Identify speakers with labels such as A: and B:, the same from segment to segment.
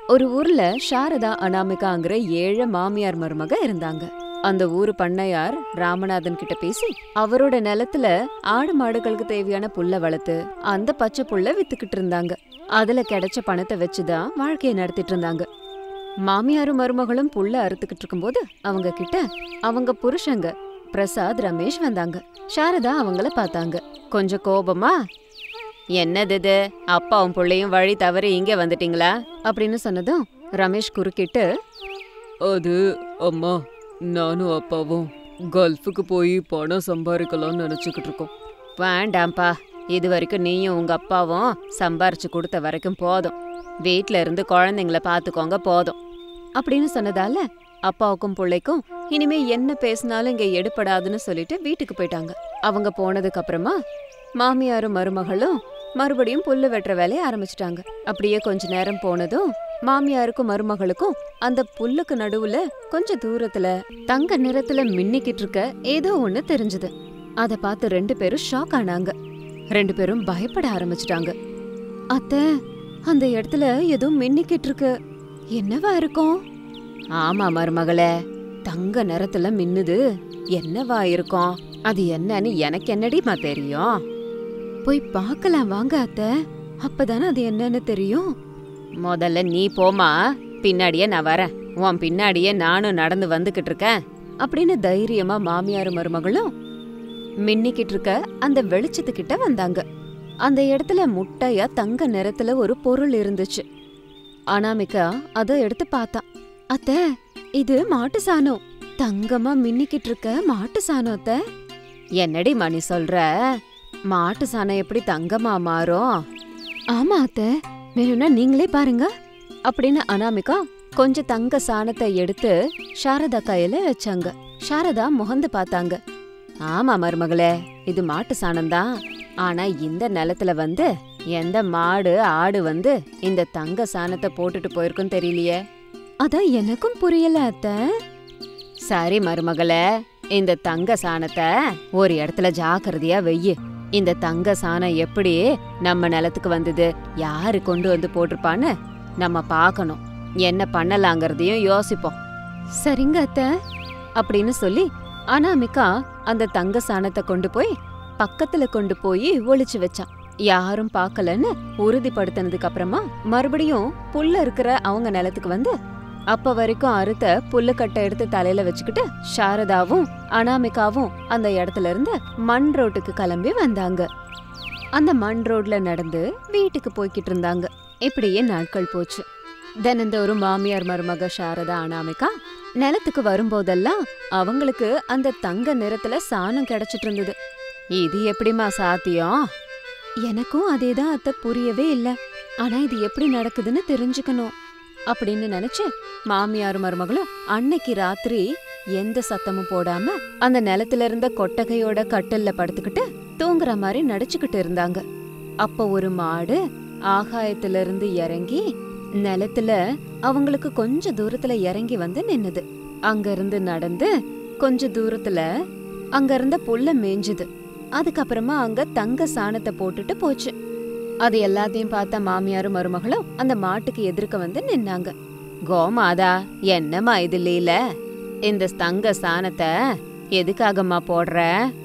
A: ஒரு ஊர்ல சாரதா அனாமிகாங்கிற ஏழை மாமியார் மருமக இருந்தாங்க அந்த ஊரு பண்ணையார் ராமநாதன் கிட்ட பேசி அவரோட நிலத்துல ஆடு மாடுகளுக்கு தேவையான புல்ல வளர்த்து அந்த பச்சை புல்ல வித்துக்கிட்டு இருந்தாங்க அதுல கிடைச்ச பணத்தை வச்சுதான் வாழ்க்கையை நடத்திட்டு இருந்தாங்க மாமியாரும் மருமகளும் புல்ல அறுத்துக்கிட்டு இருக்கும்போது அவங்க கிட்ட அவங்க புருஷங்க பிரசாத் ரமேஷ் வந்தாங்க சாரதா அவங்கள பார்த்தாங்க கொஞ்சம் கோபமா என்னது இது அப்பாவும் புள்ளையும் வழி தவறி இங்க வந்துட்டீங்களா அப்படின்னு சொன்னதும் ரமேஷ் குறுக்கிட்டு
B: அது அம்மா நானும் அப்பாவும் கல்ஃபுக்கு போய் பணம் சம்பாதிக்கலாம்னு நினச்சிக்கிட்டு இருக்கோம்
A: வேண்டாம்ப்பா இது வரைக்கும் நீயும் உங்க அப்பாவும் சம்பாரிச்சு கொடுத்த வரைக்கும் போதும் வீட்ல இருந்து குழந்தைங்கள பாத்துக்கோங்க போதும் அப்படின்னு சொன்னதால அப்பாவுக்கும் பிள்ளைக்கும் இனிமே என்ன பேசினாலும் இங்க எடுபடாதுன்னு சொல்லிட்டு வீட்டுக்கு போயிட்டாங்க அவங்க போனதுக்கு அப்புறமா மாமியாரும் மருமகளும் மறுபடியும் புல்லு வெட்டுற வேலையை ஆரம்பிச்சிட்டாங்க அப்படியே கொஞ்ச நேரம் போனதும் மாமியாருக்கும் மருமகளுக்கும் அந்த புல்லுக்கு நடுவுல கொஞ்ச தூரத்துல தங்க நிறத்துல மின்னிக்கிட்டு இருக்க ஏதோ ஒண்ணு தெரிஞ்சது அத பார்த்து ரெண்டு பேரும் ஷாக் ஆனாங்க ரெண்டு பேரும் பயப்பட ஆரம்பிச்சிட்டாங்க அத்த அந்த இடத்துல ஏதோ மின்னிக்கிட்டு இருக்கு என்னவா இருக்கும் ஆமா மருமகளே தங்க நிறத்துல மின்னுது என்னவா இருக்கும் அது என்னன்னு எனக்கு என்னடிமா தெரியும் போய் பார்க்கலாம் வாங்க அத்த அப்பதானே அது என்னன்னு தெரியும் முதல்ல நீ போமா பின்னாடியே நான் வரேன் உன் பின்னாடியே நானும் நடந்து வந்துகிட்டு இருக்கேன் அப்படின்னு தைரியமா மாமியார் மருமகளும் மின்னிக்கிட்டு இருக்க அந்த வெளிச்சத்துக்கிட்ட வந்தாங்க அந்த இடத்துல முட்டையா தங்க நிறத்துல ஒரு பொருள் இருந்துச்சு அனாமிகா அத எடுத்து பார்த்தா அத்த இது மாட்டு சாணம் தங்கமா மின்னிக்கிட்டு இருக்க மாட்டு சாணம் அத்த என்னடி மணி சொல்ற மாட்டு சாணம் எப்படி தங்கமா மாறும் ஆமா அத்த வேணும்னா நீங்களே பாருங்க அப்படின்னு அனாமிகா கொஞ்சம் தங்க சாணத்தை எடுத்து சாரதா கையில வச்சாங்க சாரதா முகந்து பார்த்தாங்க ஆமா மருமகளே இது மாட்டு சாணம்தான் ஆனா இந்த நிலத்துல வந்து எந்த மாடு ஆடு வந்து இந்த தங்க சாணத்தை போட்டுட்டு போயிருக்கும் தெரியலையே அதான் எனக்கும் புரியல அத்த சரி மருமகளே இந்த தங்க சாணத்தை ஒரு இடத்துல ஜாக்கிரதையா வெய்யு இந்த தங்க சாணம் எப்படி நம்ம நிலத்துக்கு வந்தது யாரு கொண்டு வந்து போட்டிருப்பான்னு நம்ம பார்க்கணும் என்ன பண்ணலாங்கிறதையும் யோசிப்போம் சரிங்க அத்த அப்படின்னு சொல்லி அனாமிகா அந்த தங்க சாணத்தை கொண்டு போய் பக்கத்துல கொண்டு போய் ஒளிச்சு வச்சான் யாரும் பார்க்கலன்னு உறுதிப்படுத்தினதுக்கு அப்புறமா மறுபடியும் புல்ல இருக்கிற அவங்க நிலத்துக்கு வந்து அப்ப வரைக்கும் அறுத்த புல்லுக்கட்டை எடுத்து தலையில வச்சுக்கிட்டு சாரதாவும் அனாமிகாவும் அந்த இடத்துல இருந்து மண் ரோட்டுக்கு கிளம்பி வந்தாங்க அந்த மண் ரோட்ல நடந்து வீட்டுக்கு போய்கிட்டு இருந்தாங்க இப்படியே நாட்கள் போச்சு தினந்தோறும் மாமியார் மருமக சாரதா அனாமிகா நிலத்துக்கு வரும்போதெல்லாம் அவங்களுக்கு அந்த தங்க நிறத்துல சாணம் கிடைச்சிட்டு இருந்தது இது எப்படிமா சாத்தியம் எனக்கும் அதேதான் அத்தை புரியவே இல்ல ஆனா இது எப்படி நடக்குதுன்னு தெரிஞ்சுக்கணும் அப்படின்னு நினைச்சு மாமியார் மருமகளும் அன்னைக்கு ராத்திரி எந்த சத்தமும் போடாம அந்த நிலத்துல இருந்த கொட்டகையோட கட்டில்ல படுத்துக்கிட்டு தூங்குற மாதிரி நடிச்சுக்கிட்டு இருந்தாங்க அப்ப ஒரு மாடு ஆகாயத்துல இருந்து இறங்கி நிலத்துல அவங்களுக்கு கொஞ்ச தூரத்துல இறங்கி வந்து நின்னுது அங்க இருந்து நடந்து கொஞ்ச தூரத்துல அங்க இருந்த புல்ல மேய்ஞ்சுது அதுக்கப்புறமா அங்க தங்க சாணத்தை போட்டுட்டு போச்சு அது எல்லாத்தையும் பார்த்த மாமியாரும் மருமகளும் அந்த மாட்டுக்கு எதிர்க்க வந்து நின்னாங்க கோமாதா என்னம்மா இது இல்ல இந்த தங்க சாணத்தை எதுக்காகம்மா போடுற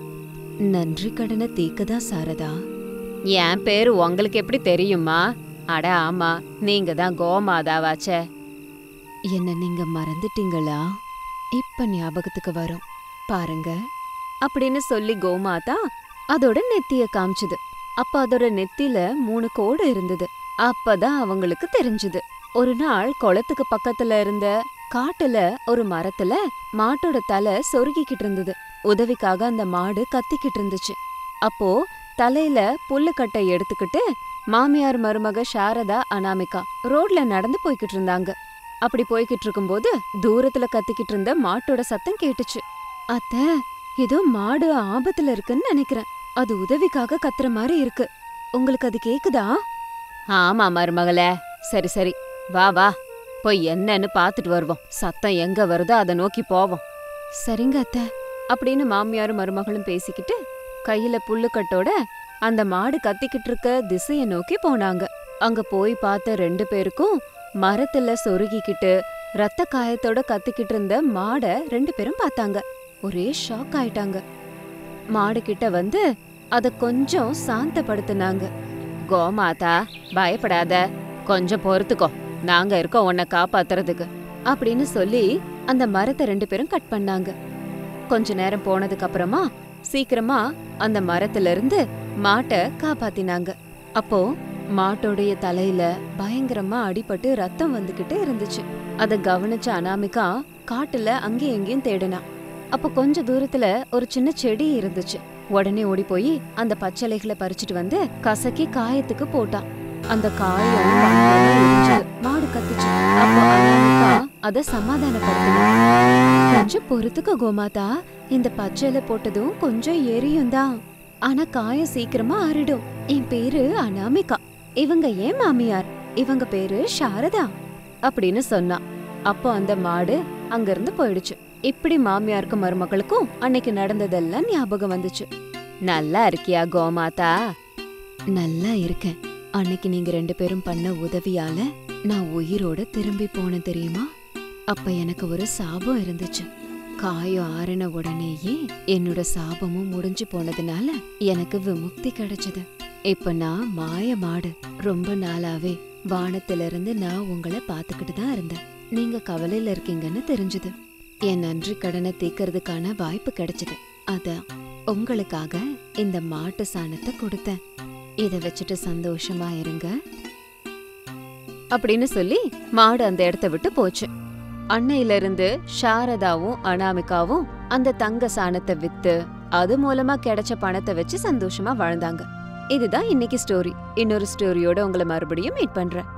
A: நன்றி கடனை தீக்கதா சாரதா என் பேரு உங்களுக்கு எப்படி தெரியுமா அட ஆமா நீங்க தான் கோமாதாவாச்சே என்ன நீங்க மறந்துட்டீங்களா இப்ப ஞாபகத்துக்கு வரும் பாருங்க அப்படின்னு சொல்லி கோமாதா அதோட நெத்திய காமிச்சுது அப்ப அதோட நெத்தில மூணு கோடு இருந்தது அப்பதான் அவங்களுக்கு தெரிஞ்சது ஒரு நாள் குளத்துக்கு பக்கத்துல இருந்த காட்டுல ஒரு மரத்துல மாட்டோட தலை சொருகிக்கிட்டு இருந்தது உதவிக்காக அந்த மாடு கத்திக்கிட்டு இருந்துச்சு அப்போ தலையில புல்லுக்கட்டை எடுத்துக்கிட்டு மாமியார் மருமக சாரதா அனாமிகா ரோட்ல நடந்து போய்கிட்டு இருந்தாங்க அப்படி போய்கிட்டு இருக்கும்போது தூரத்துல கத்திக்கிட்டு இருந்த மாட்டோட சத்தம் கேட்டுச்சு அத்த ஏதோ மாடு ஆபத்துல இருக்குன்னு நினைக்கிறேன் அது உதவிக்காக கத்துற மாதிரி இருக்கு உங்களுக்கு அது கேக்குதா ஆமா மருமகளே சரி சரி வா வா போய் என்னன்னு பாத்துட்டு வருவோம் சத்தம் எங்க வருதோ அதை நோக்கி போவோம் சரிங்க அத்த அப்படின்னு மாமியாரும் மருமகளும் பேசிக்கிட்டு கையில புல்லுக்கட்டோட அந்த மாடு கத்திக்கிட்டு இருக்க திசைய நோக்கி போனாங்க அங்க போய் பார்த்த ரெண்டு பேருக்கும் மரத்துல சொருகிக்கிட்டு ரத்த காயத்தோட கத்திக்கிட்டு இருந்த மாடை ரெண்டு பேரும் பார்த்தாங்க ஒரே ஷாக் ஆயிட்டாங்க மாடு கிட்ட வந்து அத கொஞ்சம் சாந்தப்படுத்துனாங்க கோமாதா பயப்படாத கொஞ்சம் பொறுத்துக்கோ நாங்க இருக்கோம் உன்னை காப்பாத்துறதுக்கு அப்படின்னு சொல்லி அந்த மரத்தை ரெண்டு பேரும் கட் பண்ணாங்க கொஞ்ச நேரம் போனதுக்கு அப்புறமா சீக்கிரமா அந்த மரத்துல இருந்து மாட்டை காப்பாத்தினாங்க அப்போ மாட்டோடைய தலையில பயங்கரமா அடிபட்டு ரத்தம் வந்துகிட்டு இருந்துச்சு அத கவனிச்ச அனாமிகா காட்டுல அங்கேயும் எங்கேயும் தேடினா அப்போ கொஞ்ச தூரத்துல ஒரு சின்ன செடி இருந்துச்சு உடனே ஓடி போய் அந்த பச்சளைகளை பறிச்சுட்டு வந்து கசக்கி காயத்துக்கு போட்டான் அந்த காயம் பயங்கரமா எரிஞ்சது. மாடு கத்துச்சு அப்போ அனாமிகா அத சமாதானப்படுத்தினா கொஞ்சம் பொறுத்துக்க கோமாதா இந்த பச்சையில போட்டதும் கொஞ்சம் எரியும் தான் ஆனா காயம் சீக்கிரமா ஆறிடும் என் பேரு அனாமிகா இவங்க ஏன் மாமியார் இவங்க பேரு சாரதா அப்படின்னு சொன்னா அப்போ அந்த மாடு அங்கிருந்து போயிடுச்சு இப்படி மாமியாருக்கும் மருமகளுக்கும் அன்னைக்கு நடந்ததெல்லாம் ஞாபகம் வந்துச்சு நல்லா இருக்கியா கோமாதா நல்லா இருக்கேன் அன்னைக்கு நீங்க ரெண்டு பேரும் பண்ண உதவியால நான் உயிரோட திரும்பி போனேன் தெரியுமா அப்ப எனக்கு ஒரு சாபம் இருந்துச்சு காயம் ஆறின உடனேயே என்னோட சாபமும் முடிஞ்சு போனதுனால எனக்கு விமுக்தி கிடைச்சது இப்ப நான் மாய மாடு ரொம்ப நாளாவே வானத்துல இருந்து நான் உங்களை பாத்துக்கிட்டு தான் இருந்தேன் நீங்க கவலையில இருக்கீங்கன்னு தெரிஞ்சது என் நன்றி கடனை தீர்க்கறதுக்கான வாய்ப்பு கிடைச்சது அதான் உங்களுக்காக இந்த மாட்டு சாணத்தை கொடுத்தேன் இத வச்சுட்டு சந்தோஷமா இருங்க அப்படின்னு சொல்லி மாடு அந்த இடத்த விட்டு போச்சு அன்னையில இருந்து சாரதாவும் அனாமிகாவும் அந்த தங்க சாணத்தை வித்து அது மூலமா கிடைச்ச பணத்தை வச்சு சந்தோஷமா வாழ்ந்தாங்க இதுதான் இன்னைக்கு ஸ்டோரி இன்னொரு ஸ்டோரியோட உங்களை மறுபடியும் மீட் பண்றேன்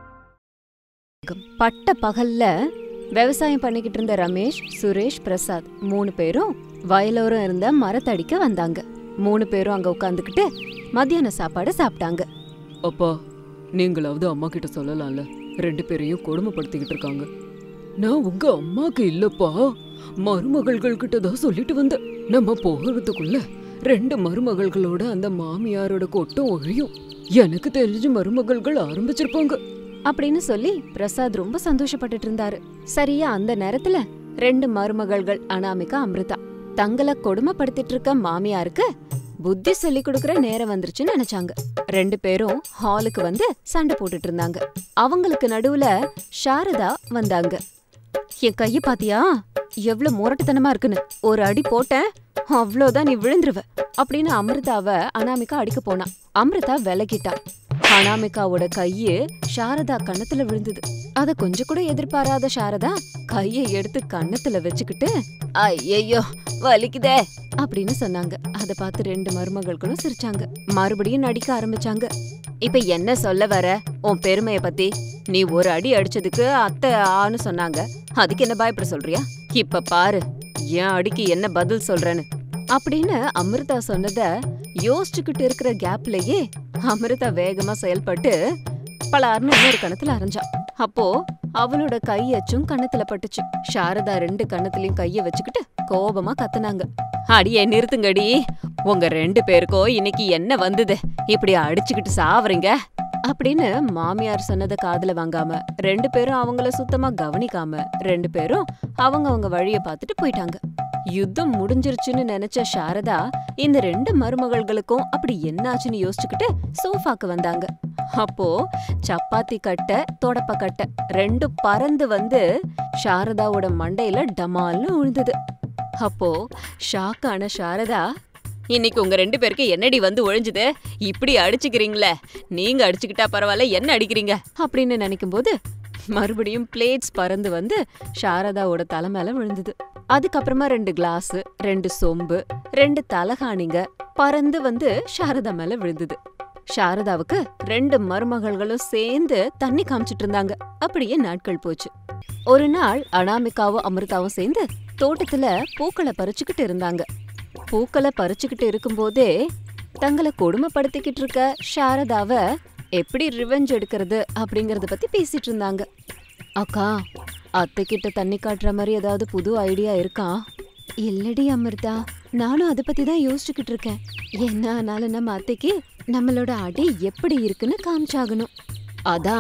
A: பட்ட பகல்ல விவசாயம் பண்ணிக்கிட்டு இருந்த ரமேஷ் சுரேஷ் பிரசாத் மூணு பேரும் வயலோரம் இருந்த மரத்தடிக்க வந்தாங்க மூணு பேரும் அங்க உட்காந்துக்கிட்டு மத்தியான சாப்பாடு சாப்பிட்டாங்க
B: அப்பா நீங்களாவது அம்மா கிட்ட சொல்லலாம்ல ரெண்டு பேரையும் கொடுமைப்படுத்திக்கிட்டு இருக்காங்க நான் உங்க அம்மாக்கு இல்லப்பா மருமகள்கள் கிட்ட தான் சொல்லிட்டு வந்தேன் நம்ம போகிறதுக்குள்ள ரெண்டு மருமகள்களோட அந்த மாமியாரோட கொட்டம் ஒழியும் எனக்கு தெரிஞ்ச மருமகள்கள் ஆரம்பிச்சிருப்பாங்க
A: அப்படின்னு சொல்லி பிரசாத் ரொம்ப சந்தோஷப்பட்டுட்டு இருந்தாரு சரியா அந்த நேரத்துல ரெண்டு மருமகள்கள் அனாமிகா அமிர்தா தங்களை கொடுமைப்படுத்திட்டு இருக்க மாமியாருக்கு புத்தி சொல்லி கொடுக்கற நேரம் வந்துருச்சுன்னு நினைச்சாங்க ரெண்டு பேரும் ஹாலுக்கு வந்து சண்டை போட்டுட்டு இருந்தாங்க அவங்களுக்கு நடுவுல சாரதா வந்தாங்க என் கைய பாத்தியா எவ்வளவு முரட்டுத்தனமா இருக்குன்னு ஒரு அடி போட்டேன் அவ்வளவுதான் நீ விழுந்துருவ அப்படின்னு அமிர்தாவ அனாமிகா அடிக்க போனா அமிர்தா விலகிட்டா அனாமிகாவோட கையு சாரதா கன்னத்துல விழுந்தது அத கொஞ்சம் கூட எதிர்பாராத சாரதா கையை எடுத்து கன்னத்துல வச்சுக்கிட்டு ஐயையோ வலிக்குதே அப்படின்னு சொன்னாங்க அத பார்த்து ரெண்டு மருமகள்களும் சிரிச்சாங்க மறுபடியும் நடிக்க ஆரம்பிச்சாங்க இப்ப என்ன சொல்ல வர உன் பெருமைய பத்தி நீ ஒரு அடி அடிச்சதுக்கு அத்தை ஆன்னு சொன்னாங்க அதுக்கு என்ன பயப்பட சொல்றியா இப்ப பாரு என் அடிக்கு என்ன பதில் சொல்றேன்னு அப்படின்னு அமிர்தா சொன்னத யோசிச்சுக்கிட்டு இருக்கிற கேப்லயே அமிர்தா வேகமா செயல்பட்டு பலார்னு இன்னொரு கணத்துல அரைஞ்சா அப்போ அவளோட கையச்சும் கண்ணத்துல பட்டுச்சு சாரதா ரெண்டு கண்ணத்துலயும் கைய வச்சுக்கிட்டு கோபமா கத்துனாங்க அடியே நிறுத்துங்கடி உங்க ரெண்டு பேருக்கோ இன்னைக்கு என்ன வந்தது இப்படி அடிச்சுக்கிட்டு சாவறீங்க அப்படின்னு மாமியார் சொன்னதை காதுல வாங்காம ரெண்டு பேரும் அவங்கள சுத்தமா கவனிக்காம ரெண்டு பேரும் அவங்க அவங்க வழிய பார்த்துட்டு போயிட்டாங்க யுத்தம் முடிஞ்சிருச்சுன்னு நினைச்ச சாரதா இந்த ரெண்டு மருமகள்களுக்கும் அப்படி என்னாச்சுன்னு யோசிச்சுக்கிட்டு சோஃபாக்கு வந்தாங்க அப்போ சப்பாத்தி கட்டை தொடப்ப கட்டை ரெண்டு பறந்து வந்து சாரதாவோட மண்டையில டமால்னு விழுந்தது அப்போ ஷாக்கான சாரதா இன்னைக்கு உங்க ரெண்டு பேருக்கு என்னடி வந்து ஒழிஞ்சுது இப்படி அடிச்சுக்கிறீங்களே நீங்க அடிச்சுக்கிட்டா பரவாயில்ல என்ன அடிக்கிறீங்க அப்படின்னு நினைக்கும் போது மறுபடியும் பிளேட்ஸ் பறந்து வந்து சாரதாவோட தலை மேல விழுந்தது அதுக்கப்புறமா ரெண்டு கிளாஸ் ரெண்டு சொம்பு ரெண்டு தலகாணிங்க பறந்து வந்து சாரதா மேல விழுந்தது சாரதாவுக்கு ரெண்டு மருமகள்களும் சேர்ந்து தண்ணி காமிச்சிட்டு இருந்தாங்க அப்படியே நாட்கள் போச்சு ஒரு நாள் அனாமிகாவும் அமிர்தாவும் சேர்ந்து தோட்டத்துல பூக்களை பறிச்சுக்கிட்டு இருந்தாங்க பூக்களை பறிச்சுக்கிட்டு இருக்கும்போதே தங்களை கொடுமைப்படுத்திக்கிட்டு இருக்க சாரதாவ எப்படி ரிவெஞ்ச் எடுக்கிறது அப்படிங்கறத பத்தி பேசிட்டு இருந்தாங்க அக்கா அத்தை கிட்ட தண்ணி காட்டுற மாதிரி ஏதாவது புது ஐடியா இருக்கா இல்லடி அமிர்தா நானும் அதை பத்தி தான் யோசிச்சுக்கிட்டு இருக்கேன் என்ன ஆனாலும் நம்ம அத்தைக்கு நம்மளோட அடி எப்படி இருக்குன்னு காமிச்சாகணும் அதான்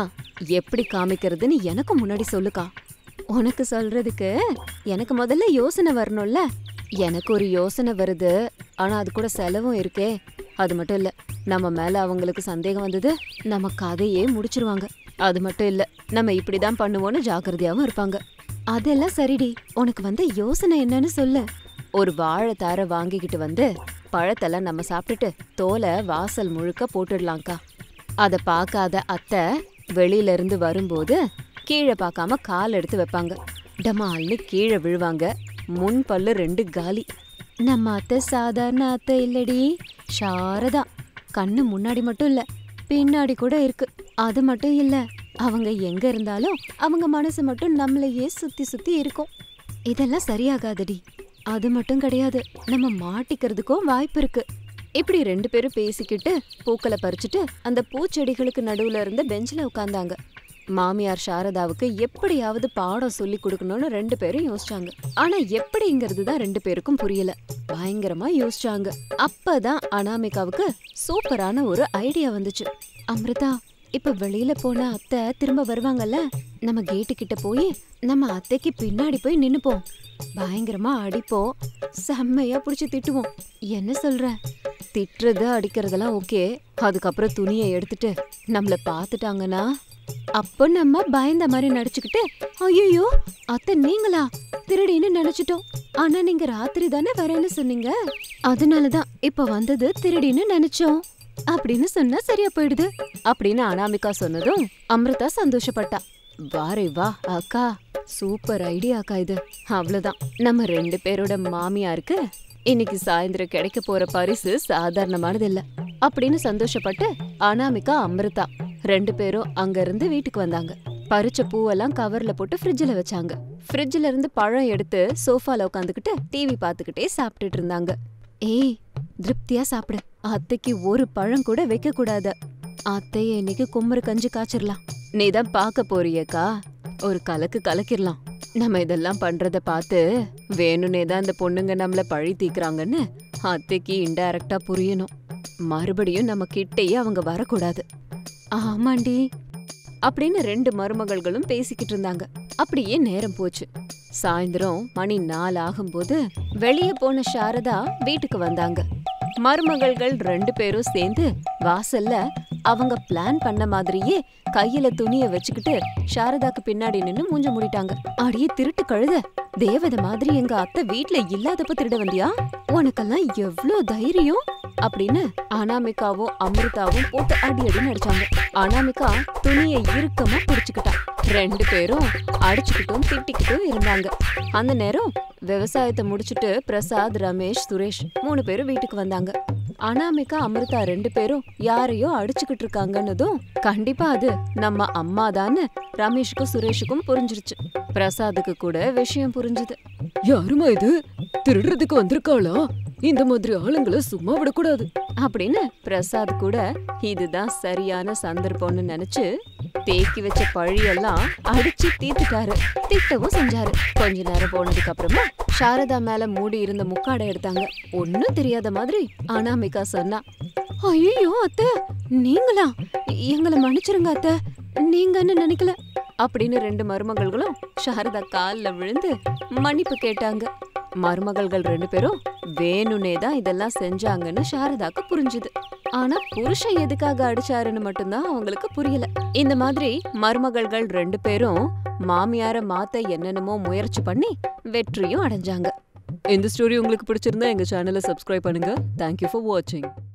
A: எப்படி காமிக்கிறதுன்னு எனக்கு முன்னாடி சொல்லுக்கா உனக்கு சொல்றதுக்கு எனக்கு முதல்ல யோசனை வரணும்ல எனக்கு ஒரு யோசனை வருது ஆனா அது கூட செலவும் இருக்கே அது மட்டும் இல்ல நம்ம மேல அவங்களுக்கு சந்தேகம் வந்தது நம்ம கதையே முடிச்சிருவாங்க அது மட்டும் இல்ல நம்ம இப்படிதான் பண்ணுவோம்னு ஜாக்கிரதையாவும் இருப்பாங்க அதெல்லாம் சரிடி உனக்கு வந்த யோசனை என்னன்னு சொல்லு ஒரு வாழைத்தார வாங்கிக்கிட்டு வந்து பழத்தெல்லாம் நம்ம சாப்பிட்டுட்டு தோலை வாசல் முழுக்க போட்டுடலாம்க்கா அத பார்க்காத அத்தை வெளியில இருந்து வரும்போது கீழே பார்க்காம கால் எடுத்து வைப்பாங்க டமால்னு கீழே விழுவாங்க முன் பல்லு ரெண்டு காலி நம்ம அத்தை சாதாரண அத்தை இல்லடி சாரதா கண்ணு முன்னாடி மட்டும் இல்ல பின்னாடி கூட இருக்கு அது மட்டும் இல்ல அவங்க எங்க இருந்தாலும் அவங்க மனசு மட்டும் நம்மளையே சுத்தி சுத்தி இருக்கும் இதெல்லாம் சரியாகாதடி அது மட்டும் கிடையாது நம்ம மாட்டிக்கிறதுக்கும் வாய்ப்பு இருக்கு இப்படி ரெண்டு பேரும் பேசிக்கிட்டு பூக்களை பறிச்சுட்டு அந்த பூச்செடிகளுக்கு நடுவுல இருந்த பெஞ்சில உட்கார்ந்தாங்க மாமியார் சாரதாவுக்கு எப்படியாவது பாடம் சொல்லி கொடுக்கணும்னு ரெண்டு பேரும் யோசிச்சாங்க ஆனா எப்படிங்கிறது தான் ரெண்டு பேருக்கும் புரியல பயங்கரமா யோசிச்சாங்க அப்பதான் அனாமிகாவுக்கு சூப்பரான ஒரு ஐடியா வந்துச்சு அமிர்தா இப்ப வெளியில போன அத்தை திரும்ப வருவாங்கல்ல நம்ம கேட்டு கிட்ட போய் நம்ம அத்தைக்கு பின்னாடி போய் நின்னுப்போம் பயங்கரமா அடிப்போம் செம்மையா புடிச்சு திட்டுவோம் என்ன சொல்ற திட்டுறது அடிக்கிறதெல்லாம் ஓகே அதுக்கப்புறம் துணியை எடுத்துட்டு நம்மள பாத்துட்டாங்கன்னா அப்போ நம்ம பயந்த மாதிரி நடிச்சுக்கிட்டு ஐயோ அத்தை நீங்களா திருடின்னு நினைச்சிட்டோம் ஆனா நீங்க ராத்திரி தானே வரேன்னு சொன்னீங்க அதனாலதான் இப்ப வந்தது திருடின்னு நினைச்சோம் அப்படின்னு சொன்னா சரியா போயிடுது அப்படின்னு அனாமிகா சொன்னதும் அமிர்தா சந்தோஷப்பட்டா வாரே வா அக்கா சூப்பர் ஐடியா அக்கா இது அவ்வளவுதான் நம்ம ரெண்டு பேரோட மாமியாருக்கு இன்னைக்கு சாயந்தரம் கிடைக்க போற பரிசு சாதாரணமானது இல்ல அப்படின்னு சந்தோஷப்பட்டு அனாமிகா அமிர்தா ரெண்டு பேரும் அங்க இருந்து வீட்டுக்கு வந்தாங்க பறிச்ச பூவெல்லாம் கவர்ல போட்டு ஃப்ரிட்ஜ்ல வச்சாங்க ஃப்ரிட்ஜ்ல இருந்து பழம் எடுத்து சோஃபால உட்காந்துக்கிட்டு டிவி பார்த்துக்கிட்டே சாப்பிட்டுட்டு இருந்தாங்க ஏய் திருப்தியா சாப்பிடு அத்தைக்கு ஒரு பழம் கூட வைக்க கூடாது அத்தைய இன்னைக்கு கும்மரு கஞ்சி காய்ச்சிரலாம் நீ தான் பார்க்க போறியக்கா ஒரு கலக்கு கலக்கிரலாம் நம்ம இதெல்லாம் பண்றத பார்த்து வேணும்னே தான் இந்த பொண்ணுங்க நம்மள பழி தீக்குறாங்கன்னு அத்தைக்கு இன்டைரக்டா புரியணும் மறுபடியும் நம்ம கிட்டேயே அவங்க வரக்கூடாது ஆமாண்டி அப்படின்னு ரெண்டு மருமகள்களும் பேசிக்கிட்டு இருந்தாங்க அப்படியே நேரம் போச்சு சாயந்தரம் மணி நாலு ஆகும்போது வெளியே போன சாரதா வீட்டுக்கு வந்தாங்க மருமகள்கள் ரெண்டு பேரும் சேர்ந்து வாசல்ல அவங்க பிளான் பண்ண மாதிரியே கையில துணிய வச்சுக்கிட்டு சாரதாக்கு பின்னாடி நின்னு மூஞ்ச மூடிட்டாங்க அடியே திருட்டு கழுத தேவதை மாதிரி எங்க அத்தை வீட்ல இல்லாதப்ப திருட வந்தியா உனக்கெல்லாம் எவ்ளோ தைரியம் அப்படின்னு அனாமிகாவும் அமிர்தாவும் போட்டு அடி அடி நடிச்சாங்க அனாமிகா துணியை இறுக்கமா பிடிச்சுக்கிட்டா ரெண்டு பேரும் அடிச்சுக்கிட்டும் திட்டிக்கிட்டும் இருந்தாங்க அந்த நேரம் விவசாயத்தை முடிச்சுட்டு பிரசாத் ரமேஷ் சுரேஷ் மூணு பேரும் வீட்டுக்கு வந்தாங்க அனாமிகா அமிர்தா ரெண்டு பேரும் யாரையோ அடிச்சுக்கிட்டு இருக்காங்கன்னதும் கண்டிப்பா அது நம்ம அம்மாதான்னு ரமேஷுக்கும் சுரேஷுக்கும் புரிஞ்சிருச்சு பிரசாத்துக்கு கூட விஷயம் புரிஞ்சுது
B: யாருமா இது திருடுறதுக்கு வந்திருக்காளா இந்த மாதிரி ஆளுங்களை சும்மா விடக்கூடாது
A: அப்படின்னு பிரசாத் கூட இதுதான் சரியான சந்தர்ப்பம்னு நினைச்சு தேக்கி வச்ச பழியெல்லாம் அடிச்சு தீத்துட்டாரு திட்டவும் செஞ்சாரு கொஞ்ச நேரம் போனதுக்கு அப்புறமா சாரதா மேல மூடி இருந்த முக்காடை எடுத்தாங்க ஒண்ணும் தெரியாத மாதிரி அனாமிகா சொன்னா ஐயோ அத்தை நீங்களா எங்களை மன்னிச்சிருங்க அத்தை நீங்கன்னு நினைக்கல அப்படின்னு ரெண்டு மருமகள்களும் சாரதா கால்ல விழுந்து மன்னிப்பு கேட்டாங்க மருமகள்கள் ரெண்டு பேரும் வேணுனே தான் இதெல்லாம் செஞ்சாங்கன்னு சாரதாக்கு புரிஞ்சுது ஆனா புருஷன் எதுக்காக அடிச்சாருன்னு மட்டும்தான் அவங்களுக்கு புரியல இந்த மாதிரி மருமகள்கள் ரெண்டு பேரும் மாமியார மாத்த என்னென்னமோ முயற்சி பண்ணி வெற்றியும் அடைஞ்சாங்க
B: இந்த ஸ்டோரி உங்களுக்கு பிடிச்சிருந்தா எங்க சேனலை சப்ஸ்கிரைப் பண்ணுங்க தேங்க்யூ ஃபார் வாட்சிங்